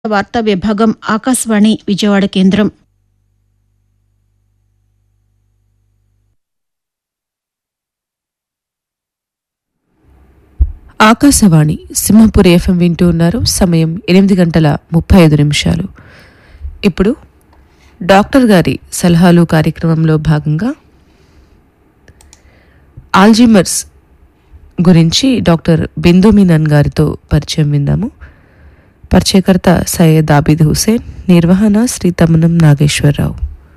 వార్తా విభాగం ఆకాశవాణి విజయవాడ కేంద్రం ఆకాశవాణి సింహపురి ఎఫ్ఎం వింటూ ఉన్నారు సమయం ఎనిమిది గంటల ముప్పై ఐదు నిమిషాలు ఇప్పుడు డాక్టర్ గారి సలహాలు కార్యక్రమంలో భాగంగా ఆల్జీమర్స్ గురించి డాక్టర్ బిందు మీనన్ గారితో పరిచయం విందాము పరిచయకర్త సయ్యద్ ఆబిద్ హుసేన్ నిర్వహణ శ్రీ తమ్మనం నాగేశ్వరరావు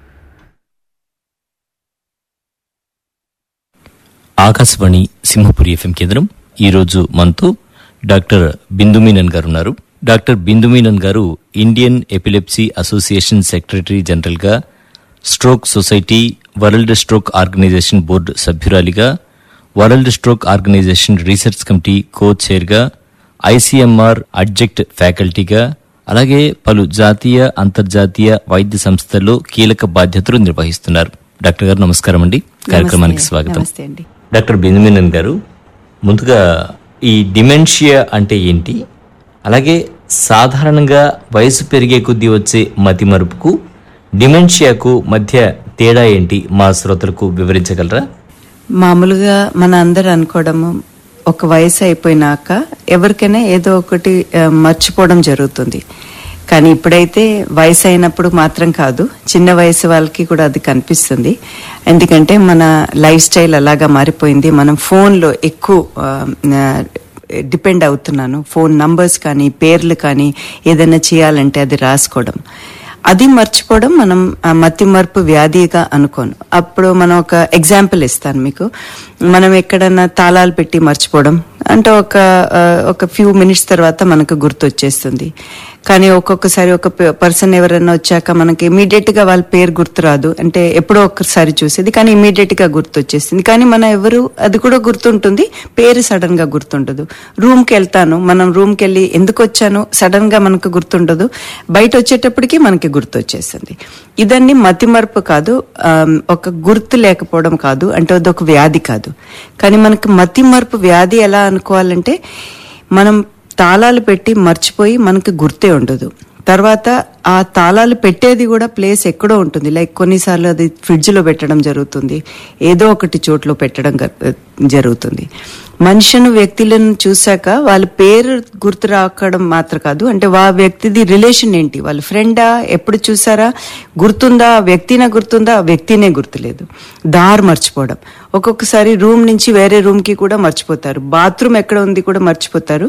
ఆకాశవాణి సింహపురి ఎఫ్ఎం కేంద్రం ఈరోజు మనతో డాక్టర్ బిందుమీనన్ గారు ఉన్నారు డాక్టర్ బిందుమీనన్ గారు Indian epilepsy association secretary general గా stroke society world stroke organisation board సభ్యురాలిగా world stroke organisation research committee co చైర్గా ఐసీఎంఆర్ అడ్జెక్ట్ ఫ్యాకల్టీగా అలాగే పలు జాతీయ అంతర్జాతీయ వైద్య సంస్థల్లో కీలక బాధ్యతలు నిర్వహిస్తున్నారు డాక్టర్ గారు నమస్కారం అండి కార్యక్రమానికి నమస్తే. స్వాగతం నమస్తే అండి డాక్టర్ బెంజమినన్ గారు ముందుగా ఈ డిమెన్షియా అంటే ఏంటి అలాగే సాధారణంగా వయసు పెరిగే కొద్దీ వచ్చే మతిమరుపుకు డిమెన్షియాకు మధ్య తేడా ఏంటి మా శ్రోతలకు వివరించగలరా మామూలుగా మన అందరు అనుకోవడము ఒక వయసు అయిపోయినాక ఎవరికైనా ఏదో ఒకటి ఆ, మర్చిపోవడం జరుగుతుంది కానీ ఇప్పుడైతే వయసు అయినప్పుడు మాత్రం కాదు చిన్న వయసు వాళ్ళకి కూడా అది కనిపిస్తుంది ఎందుకంటే మన లైఫ్ స్టైల్ అలాగా మారిపోయింది మనం ఫోన్లో ఎక్కువ ఆ, ఆ, డిపెండ్ అవుతున్నాను ఫోన్ నంబర్స్ కానీ పేర్లు కానీ ఏదైనా చేయాలంటే అది రాసుకోవడం అది మర్చిపోవడం మనం ఆ మతి మరుపు వ్యాధిగా అనుకోను అప్పుడు మనం ఒక ఎగ్జాంపుల్ ఇస్తాను మీకు మనం ఎక్కడన్నా తాళాలు పెట్టి మర్చిపోవడం అంటే ఒక ఆ, ఒక ఫ్యూ మినిట్స్ తర్వాత మనకు గుర్తు వచ్చేస్తుంది కానీ ఒక్కొక్కసారి ఒక పర్సన్ ఎవరైనా వచ్చాక మనకి ఇమీడియట్ గా వాళ్ళ పేరు గుర్తురాదు అంటే ఎప్పుడో ఒక్కసారి చూసేది కానీ ఇమీడియట్ గా గుర్తు వచ్చేస్తుంది కానీ మన ఎవరు అది కూడా గుర్తుంటుంది పేరు సడన్ గా గుర్తుండదు రూమ్ కి వెళ్తాను మనం రూమ్ కి వెళ్ళి ఎందుకు వచ్చాను సడన్ గా మనకు గుర్తుండదు బయట వచ్చేటప్పటికి మనకి గుర్తు వచ్చేస్తుంది ఇదన్నీ మతిమరుపు కాదు ఆమ్, ఒక గుర్తు లేకపోవడం కాదు అంటే అది ఒక వ్యాధి కాదు కానీ మనకి మతిమరుపు వ్యాధి ఎలా అనుకోవాలంటే మనం తాళాలు పెట్టి మర్చిపోయి మనకి గుర్తే ఉండదు తర్వాత ఆ తాళాలు పెట్టేది కూడా ప్లేస్ ఎక్కడో ఉంటుంది లైక్ కొన్నిసార్లు అది ఫ్రిడ్జ్ లో పెట్టడం జరుగుతుంది ఏదో ఒకటి చోట్లో పెట్టడం గ- జరుగుతుంది మనుషును వ్యక్తులను చూశాక వాళ్ళ పేరు గుర్తు రాకడం మాత్రం కాదు అంటే వా వ్యక్తిది రిలేషన్ ఏంటి వాళ్ళ ఫ్రెండా ఎప్పుడు చూసారా గుర్తుందా ఆ వ్యక్తినే గుర్తుందా ఆ వ్యక్తినే గుర్తులేదు దారి మర్చిపోవడం ఒక్కొక్కసారి రూమ్ నుంచి వేరే రూమ్ కి కూడా మర్చిపోతారు బాత్రూమ్ ఎక్కడ ఉంది కూడా మర్చిపోతారు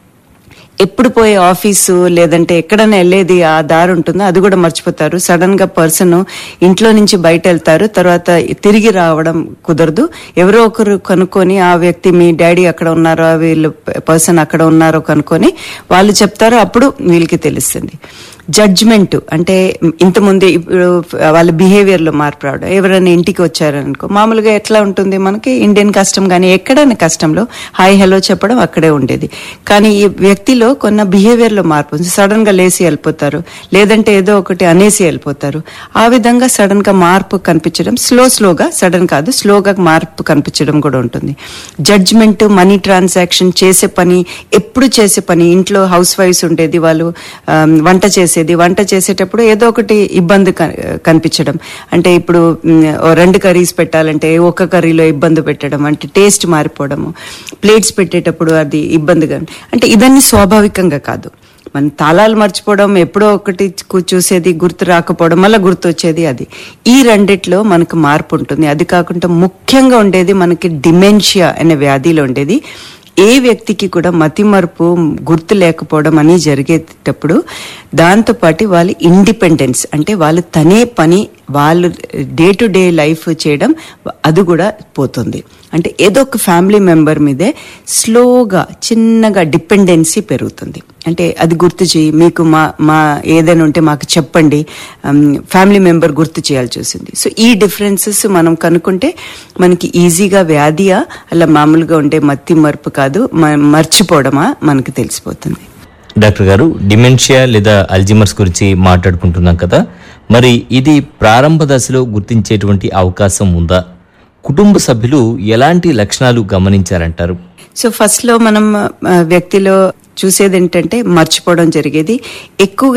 ఎప్పుడు పోయే ఆఫీసు లేదంటే ఎక్కడైనా వెళ్ళేది ఆ దారి ఉంటుందో అది కూడా మర్చిపోతారు సడన్ గా పర్సన్ ఇంట్లో నుంచి బయట వెళ్తారు తర్వాత తిరిగి రావడం కుదరదు ఎవరో ఒకరు కనుక్కొని ఆ వ్యక్తి మీ డాడీ అక్కడ ఉన్నారో వీళ్ళు పర్సన్ అక్కడ ఉన్నారో కనుక్కొని వాళ్ళు చెప్తారు అప్పుడు వీళ్ళకి తెలుస్తుంది జడ్జ్మెంట్ అంటే ఇంతకుముందే ఇప్పుడు వాళ్ళ బిహేవియర్ లో మార్పు రావడం ఎవరైనా ఇంటికి వచ్చారనుకో మామూలుగా ఎట్లా ఉంటుంది మనకి ఇండియన్ కష్టం కానీ ఎక్కడైనా కష్టంలో హాయ్ హలో చెప్పడం అక్కడే ఉండేది కానీ ఈ వ్యక్తిలో కొన్న బిహేవియర్ లో మార్పు ఉంది సడన్ గా లేసి వెళ్ళిపోతారు లేదంటే ఏదో ఒకటి అనేసి వెళ్ళిపోతారు ఆ విధంగా సడన్ గా మార్పు కనిపించడం స్లో స్లోగా సడన్ కాదు స్లోగా మార్పు కనిపించడం కూడా ఉంటుంది జడ్జ్మెంట్ మనీ ట్రాన్సాక్షన్ చేసే పని ఎప్పుడు చేసే పని ఇంట్లో హౌస్ వైఫ్స్ ఉండేది వాళ్ళు ఆమ్, వంట చేసేది వంట చేసేటప్పుడు ఏదో ఒకటి ఇబ్బంది క- కనిపించడం అంటే ఇప్పుడు మ్, ఓ రెండు కర్రీస్ పెట్టాలంటే ఒక కర్రీలో ఇబ్బంది పెట్టడం అంటే టేస్ట్ మారిపోవడము ప్లేట్స్ పెట్టేటప్పుడు అది ఇబ్బందిగా అంటే ఇదన్నీ స్వాభావికంగా కాదు మన తాళాలు మర్చిపోవడం ఎప్పుడో ఒకటి చూ- చూసేది గుర్తు రాకపోవడం మళ్ళీ గుర్తు వచ్చేది అది ఈ రెండిట్లో మనకు మార్పు ఉంటుంది అది కాకుండా ముఖ్యంగా ఉండేది మనకి డిమెన్షియా అనే వ్యాధిలో ఉండేది ఏ వ్యక్తికి కూడా మతిమరుపు గుర్తు లేకపోవడం అని జరిగేటప్పుడు దాంతోపాటు వాళ్ళ ఇండిపెండెన్స్ అంటే వాళ్ళు తనే పని వాళ్ళు డే టు డే లైఫ్ చేయడం అది కూడా పోతుంది అంటే ఏదో ఒక ఫ్యామిలీ మెంబర్ మీదే స్లోగా చిన్నగా డిపెండెన్సీ పెరుగుతుంది అంటే అది గుర్తు చేయి మీకు మా మా ఏదైనా ఉంటే మాకు చెప్పండి ఫ్యామిలీ మెంబర్ గుర్తు చేయాల్సి వస్తుంది సో ఈ డిఫరెన్సెస్ మనం కనుక్కుంటే మనకి ఈజీగా వ్యాధియా అలా మామూలుగా ఉండే మత్తి మరుపు కాదు మ- మర్చిపోవడమా మనకి తెలిసిపోతుంది డాక్టర్ గారు డిమెన్షియా లేదా అల్జిమర్స్ గురించి మాట్లాడుకుంటున్నాం కదా మరి ఇది ప్రారంభ దశలో గుర్తించేటువంటి అవకాశం ఉందా కుటుంబ సభ్యులు ఎలాంటి లక్షణాలు గమనించారంటారు సో ఫస్ట్ లో మనం ఆ, వ్యక్తిలో చూసేది ఏంటంటే మర్చిపోవడం జరిగేది ఎక్కువగా